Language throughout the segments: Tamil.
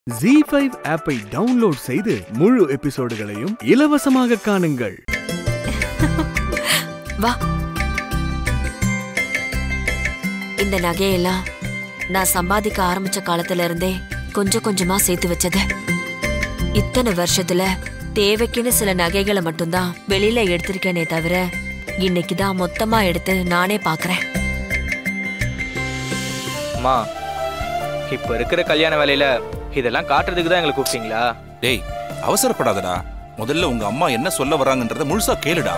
ஜி ஃபைவ் ஆப்பை டவுன்லோட் செய்து முழு எபிசோடுகளையும் இலவசமாக காணுங்கள் வா இந்த நகையெல்லாம் நான் சம்பாதிக்க ஆரம்பிச்ச காலத்துல இருந்தே கொஞ்சம் கொஞ்சமா சேர்த்து வச்சது இத்தனை வருஷத்துல தேவைக்குன்னு சில நகைகளை மட்டும்தான் வெளியில எடுத்திருக்கேனே தவிர இன்னைக்கு தான் மொத்தமா எடுத்து நானே பாக்குறேன் அம்மா இப்ப இருக்கிற கல்யாண வேலையில இதெல்லாம் காட்டுறதுக்கு தான் எங்களை கூப்பிட்டீங்களா டேய் அவசரப்படாதடா முதல்ல உங்க அம்மா என்ன சொல்ல வராங்கன்றத முழுசா கேளுடா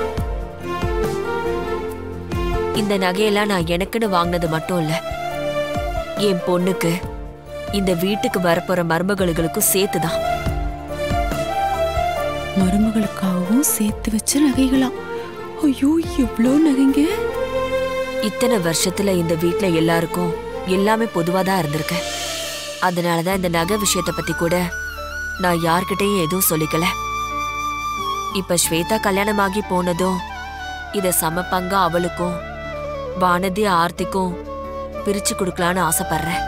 இந்த நகையெல்லாம் நான் எனக்குன்னு வாங்கினது மட்டும் இல்ல என் பொண்ணுக்கு இந்த வீட்டுக்கு வரப்போற மருமகளுக்கும் சேர்த்துதான் மருமகளுக்காகவும் சேர்த்து வச்ச நகைகளா ஐயோ எவ்வளோ நகைங்க இத்தனை வருஷத்துல இந்த வீட்ல எல்லாருக்கும் எல்லாமே பொதுவா தான் இருந்திருக்கு அதனாலதான் இந்த நகை விஷயத்தை பத்தி கூட நான் யார்கிட்டயும் எதுவும் சொல்லிக்கல இப்ப ஸ்வேதா கல்யாணமாகி போனதும் இத சம பங்கா அவளுக்கும் வானதி ஆர்த்திக்கும் பிரிச்சு கொடுக்கலான்னு ஆசைப்படுறேன்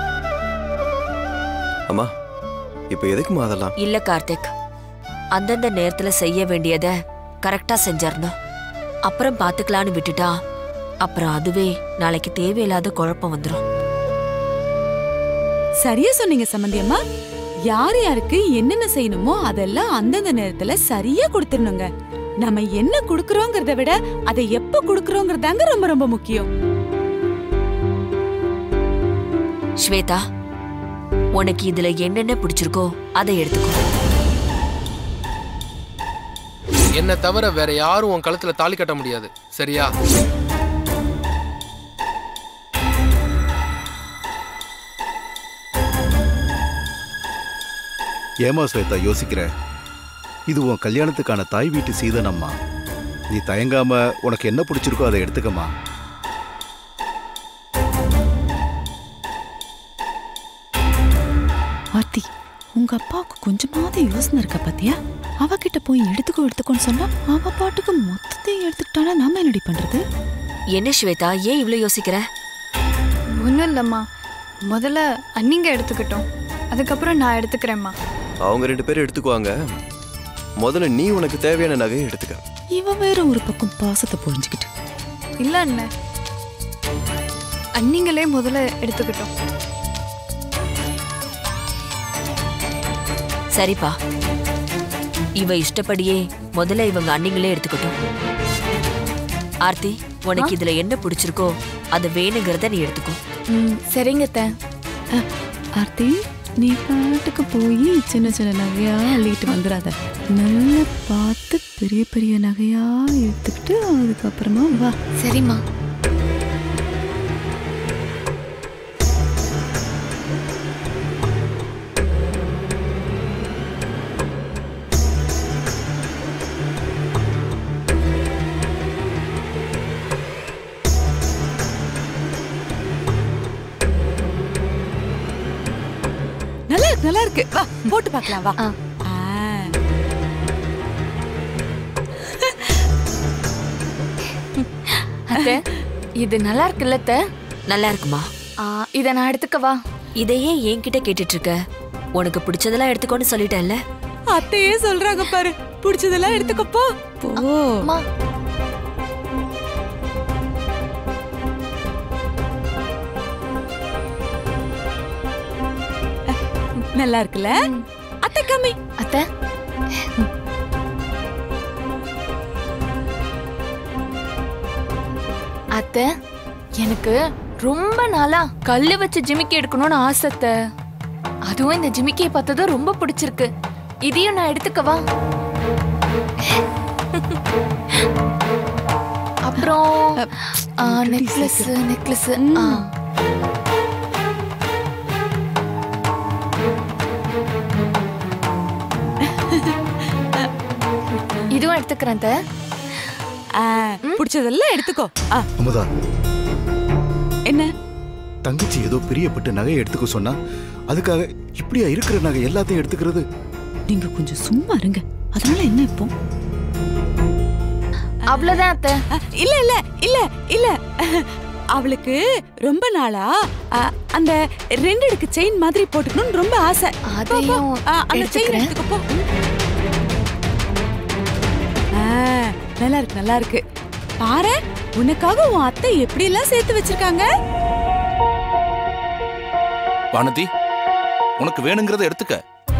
அம்மா இப்போ எதுக்குமா அதெல்லாம் இல்ல கார்த்திக் அந்தந்த நேரத்துல செய்ய வேண்டியத கரெக்டா செஞ்சிடணும் அப்புறம் பாத்துக்கலான்னு விட்டுட்டா அப்புறம் அதுவே நாளைக்கு தேவையில்லாத குழப்பம் வந்துரும் சரியா சொன்னீங்க சம்மந்தி அம்மா யார் யாருக்கு என்னென்ன செய்யணுமோ அதெல்லாம் அந்தந்த நேரத்துல சரியா கொடுத்துடணுங்க நம்ம என்ன குடுக்கறோங்கிறத விட அதை எப்ப குடுக்கறோங்கிறதாங்க ரொம்ப ரொம்ப முக்கியம் ஸ்வேதா உனக்கு இதுல என்னென்ன பிடிச்சிருக்கோ அதை எடுத்துக்கோ என்னை தவிர வேற யாரும் உன் கழுத்துல தாலி கட்ட முடியாது சரியா ஏமா ஸ்வேதா யோசிக்கிற இது உன் கல்யாணத்துக்கான தாய் வீட்டு சீதனம்மா நீ தயங்காம உனக்கு என்ன பிடிச்சிருக்கோ அதை எடுத்துக்கம்மா ஆர்த்தி உங்க அப்பாவுக்கு கொஞ்சமாவது யோசனை இருக்கா பாத்தியா அவகிட்ட போய் எடுத்துக்கோ எடுத்துக்கோன்னு சொன்னா அவ பாட்டுக்கு மொத்தத்தையும் எடுத்துக்கிட்டானா நாம என்னடி பண்றது என்ன ஸ்வேதா ஏன் இவ்ளோ யோசிக்கிற ஒன்றும் இல்லைம்மா முதல்ல அன்னிங்க எடுத்துக்கிட்டோம் அதுக்கப்புறம் நான் எடுத்துக்கிறேம்மா அவங்க ரெண்டு பேரும் எடுத்துக்குவாங்க முதல்ல நீ உனக்கு தேவையான நகையை எடுத்துக்க இவ வேற ஒரு பக்கம் பாசத்தை புரிஞ்சுக்கிட்டு இல்லை அண்ணன் அன்னிங்களே முதல்ல எடுத்துக்கிட்டோம் சரிப்பா இவ இஷ்டப்படியே முதல்ல இவங்க அண்ணிங்களே எடுத்துக்கட்டும் ஆர்த்தி உனக்கு இதுல என்ன பிடிச்சிருக்கோ அது வேணுங்கிறத நீ எடுத்துக்கோ ம் சரிங்க அத்தை. ஆர்த்தி நீ பாட்டுக்கு போய் சின்ன சின்ன நகையா அள்ளிட்டு வந்துடாத நல்லா பார்த்து பெரிய பெரிய நகையா எடுத்துக்கிட்டு அதுக்கப்புறமா வா சரிம்மா நல்லா இருக்கு நல்லா இருக்கு வா போட்டு பார்க்கலாம் வா ஆ. ஆ. அத்தை இது நல்லா இருக்குல்ல அத்தை நல்லா இருக்குமா ஆ, இதை நான் எடுத்துக்கவா இதையே என்கிட்ட கேட்டுட்டு இருக்க உனக்கு பிடிச்சதெல்லாம் எடுத்துக்கோன்னு சொல்லிட்டேன்ல அத்தையே சொல்றாங்க பாரு பிடிச்சதெல்லாம் எடுத்துக்கப்போ போ அம்மா நல்லா இருக்குல்ல அத்தை கம்மி அத்தை அத்தை எனக்கு ரொம்ப நாளா கல்லு வச்சு ஜிமிக்கி எடுக்கணும்னு ஆசை அத்தை. அதுவும் இந்த ஜிமிக்கியை பார்த்ததும் ரொம்ப பிடிச்சிருக்கு இதையும் நான் எடுத்துக்கவா அப்புறம் நெக்லஸ் நெக்லஸ் ஆ இதுவும் எடுத்துக்கிறேன் அத்தை. ஆ, பிடிச்சதெல்லாம் எடுத்துக்கோ ஆ, அமுதா என்ன தங்கச்சி ஏதோ பிரியப்பட்டு நகையை எடுத்துக்க சொன்னா அதுக்காக இப்படியா இருக்கிற நகை எல்லாத்தையும் எடுத்துக்கிறது நீங்க கொஞ்சம் சும்மா இருங்க அதனால என்ன இப்போ அவ்வளவுதான் அத்தை ஆ, இல்ல இல்ல இல்ல இல்ல அவளுக்கு ரொம்ப நாளா அ, அந்த ரெண்டு அடுக்கு செயின் மாதிரி போட்டுக்கணும்னு ரொம்ப ஆசை போ, போ. அதையும் ஆ, அந்த செயின் எடுத்துக்கிறேன். எடுத்துக்கோ போ ஆ, நல்லா இருக்கு நல்லா இருக்கு பாரு உனக்காக உன் அத்தை எப்படி எல்லாம் சேர்த்து வச்சிருக்காங்க வானதி உனக்கு வேணுங்கிறத எடுத்துக்க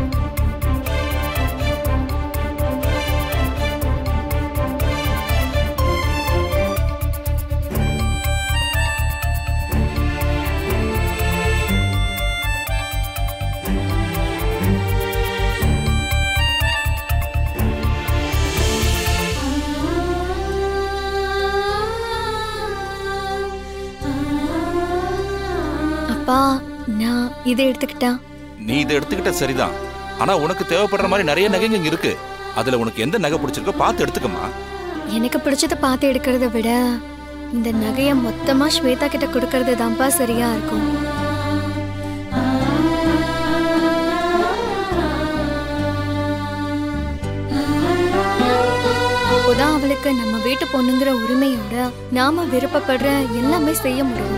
அப்பா நான் இதை எடுத்துக்கிட்டா நீ இதை எடுத்துக்கிட்ட சரிதான் ஆனா உனக்கு தேவைப்படுற மாதிரி நிறைய நகைங்க இங்க இருக்கு அதுல உனக்கு எந்த நகை பிடிச்சிருக்கோ பார்த்து எடுத்துக்கம்மா எனக்கு பிடிச்சத பார்த்து எடுக்கிறத விட இந்த நகைய மொத்தமா ஸ்வேதா கிட்ட கொடுக்கறது தான்ப்பா சரியா இருக்கும் அப்போதான் அவளுக்கு நம்ம வீட்டு பொண்ணுங்கிற உரிமையோட நாம விருப்பப்படுற எல்லாமே செய்ய முடியும்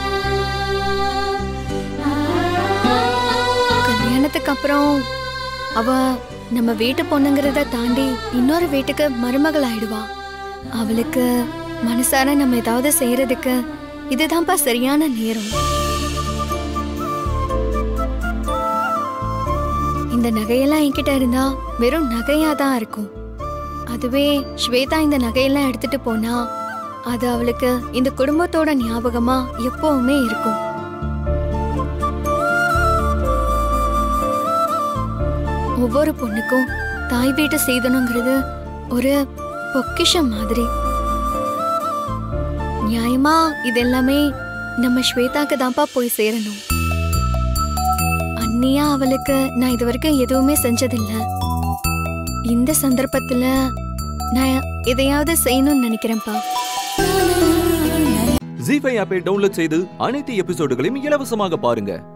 கல்யாணத்துக்கு அப்புறம் அவ நம்ம வீட்டு பொண்ணுங்கிறத தாண்டி இன்னொரு வீட்டுக்கு மருமகள் ஆயிடுவா அவளுக்கு மனசார நம்ம ஏதாவது செய்யறதுக்கு இதுதான்ப்பா சரியான நேரம் இந்த நகையெல்லாம் என்கிட்ட இருந்தா வெறும் நகையா தான் இருக்கும் அதுவே ஸ்வேதா இந்த நகையெல்லாம் எடுத்துட்டு போனா அது அவளுக்கு இந்த குடும்பத்தோட ஞாபகமா எப்பவுமே இருக்கும் ஒவ்வொரு பொண்ணுக்கும் தாய் வீட்டு செய்தணுங்கிறது ஒரு பொக்கிஷம் மாதிரி நியாயமா இது எல்லாமே நம்ம ஸ்வேதாக்கு தான்ப்பா போய் சேரணும் அண்ணியா அவளுக்கு நான் இது வரைக்கும் எதுவுமே செஞ்சதில்ல இந்த சந்தர்ப்பத்துல நான் எதையாவது செய்யணும்னு நினைக்கிறேன்ப்பா ஜி ஃபைவ் ஆப்பை டவுன்லோட் செய்து அனைத்து எபிசோடுகளையும் இலவசமாக பாருங்க